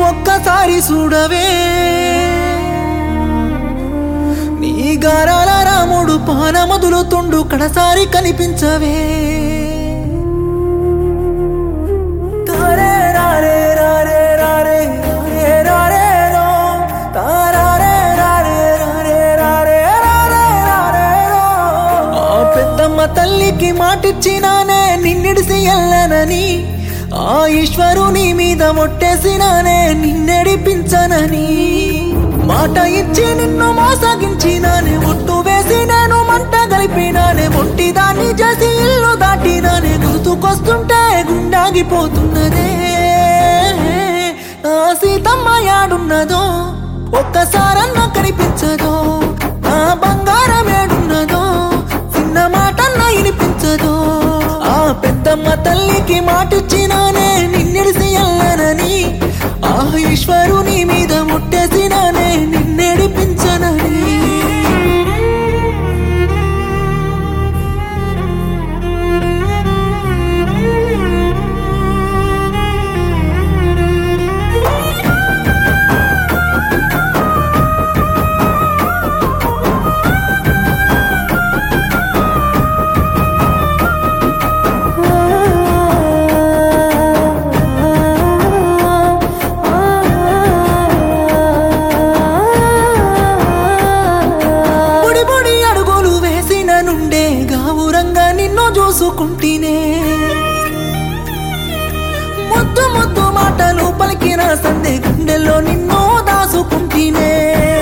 ఒక్కసారి చూడవే నీ గారాల రాముడు పానమదులుతుండు కడసారి కనిపించవే తారే రారే రారే రారే రారే రారే రో. తారారే రారే రారే రారే రారే రారే రో. ఆ పెద్దమ్మ తల్లికి మాటిచ్చినానే నిన్నిడిసి ఎల్లనని ఆ ఈశ్వరుని మీద మొట్టేసినానే నిన్నెడిపించనని మాట ఇచ్చి నిన్ను మోసగించినానే ఒట్టు వేసి నేను మంట గలిపినానే ఒట్టిదాన్ని చేసి ఇల్లు దాటినానే గుర్తుకొస్తుంటే గుండాగిపోతున్నదే నా సీతమ్మ యాడున్నదో ఒక్కసారన్న కనిపించదో నా బంగారం ఏడున్నదో చిన్న మాటన్న వినిపించదో ఆ పెద్దమ్మ తల్లికి మాటిచ్చినానే నిన్నెడిసి ఎల్లనని ఆ ఈశ్వరుని మీద ముట్టేసినానే నిన్నెడిపించనని బుడి బుడి అడుగులు వేసిన నుండే గావురంగా నిన్ను చూసుకుంటేనే ముద్దు ముద్దు మాటలు పలికిన సందే గుండెల్లో నిన్ను దాసుకుంటేనే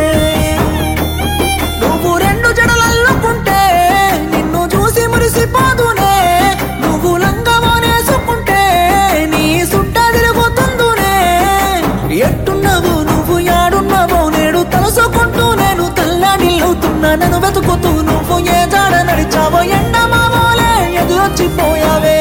నువ్వు రెండు జడలల్లుకుంటే నిన్ను చూసి మురిసిపోదునే నువ్వు లంగమోనేసుకుంటే నీ సుట్ట తిరుగుతుందునే ఎట్టున్నావో నువ్వు యాడున్నావో నేడు తలుసుకుంటూ నేను తల్లడిల్లుతున్నా నన్ను వెతుకుతూ నువ్వు ఏ జాడ నడిచావో ఎండమావోలే ఎదురొచ్చిపోయావే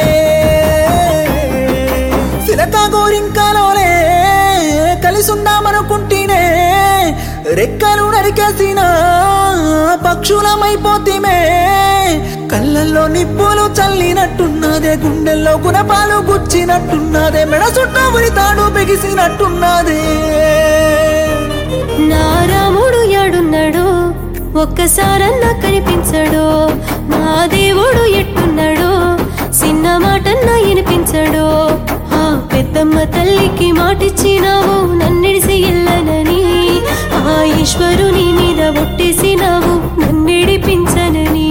సిలక గోరింకలోలే కలిసుందామనుకుంటేనే రెక్కలు నరికేసిన పక్షులమైపోతిమే కళ్ళల్లో నిప్పులు చల్లినట్టున్నదే గుండెల్లో గుణపాలు గుచ్చినట్టున్నదే మెడ చుట్టూ ఉరితాడు బిగిసినట్టున్నదే నా రాముడు యాడున్నాడు ఒక్కసారన్న కనిపించడు నా దేవుడు ఎట్టున్నాడు చిన్న మాటన్న వినిపించడు ఆ పెద్దమ్మ తల్లికి మాటిచ్చినావు నన్నిడిసి ఎల్లనని ఆ ఈశ్వరుని మీద ఒట్టేసినావు నన్నిడిపించనని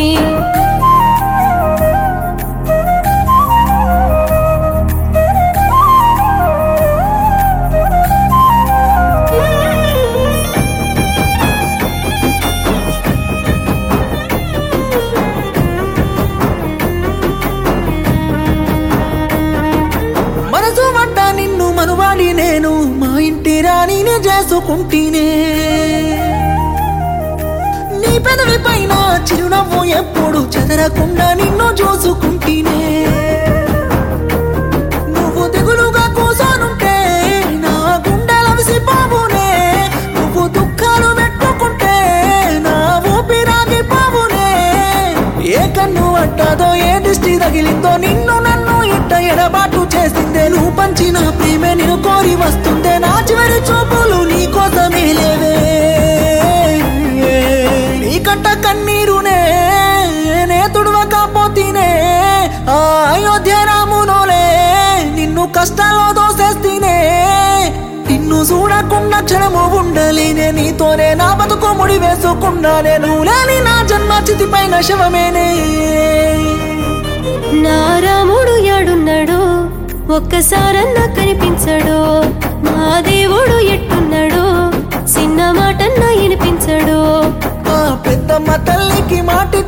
మనసు పడ్డ నిన్ను మనువాడి నేను మా ఇంటి రాణిని చేసుకుంటేనే నీ పెదవి పైన చిరునవ్వు ఎప్పుడు చెదరకుండా నిన్ను చూసుకుంటేనే నువ్వు దిగులుగా కూసోనుంటే నా గుండెల విసిపోవునే నువ్వు దుఃఖాలు పెట్టుకుంటే నా ఊపిరాగిపోవునే ఏ కన్ను అట్టదో ఏ దృష్టి తగిలిందో నిన్ను నన్ను ఇట్ట ఎడబాటు చేసిందే నువ్వు పంచిన ప్రేమే నేను కోరి వస్తుందే నా చివరి చూపులు నీ కోసమే లేవే నీ కట్ట కన్నీరునే నే తుడవకపోతేనే ఆ అయోధ్య రామునోలే నిన్ను కష్టాల్లో దోసేస్తేనే నిన్ను చూడకుండా క్షణము ఉండలేనే నీతోనే నా బతుకు ముడి వేసుకున్నానే నువ్వు లేని నా జన్మ చితిపైన శవమేనే నా రాముడు యాడున్నాడు ఒక్కసారన్న కనిపించడు నా దేవుడు ఎట్టున్నాడు చిన్న మాటన్న వినిపించడు ఆ పెద్దమ్మ తల్లికి మాటి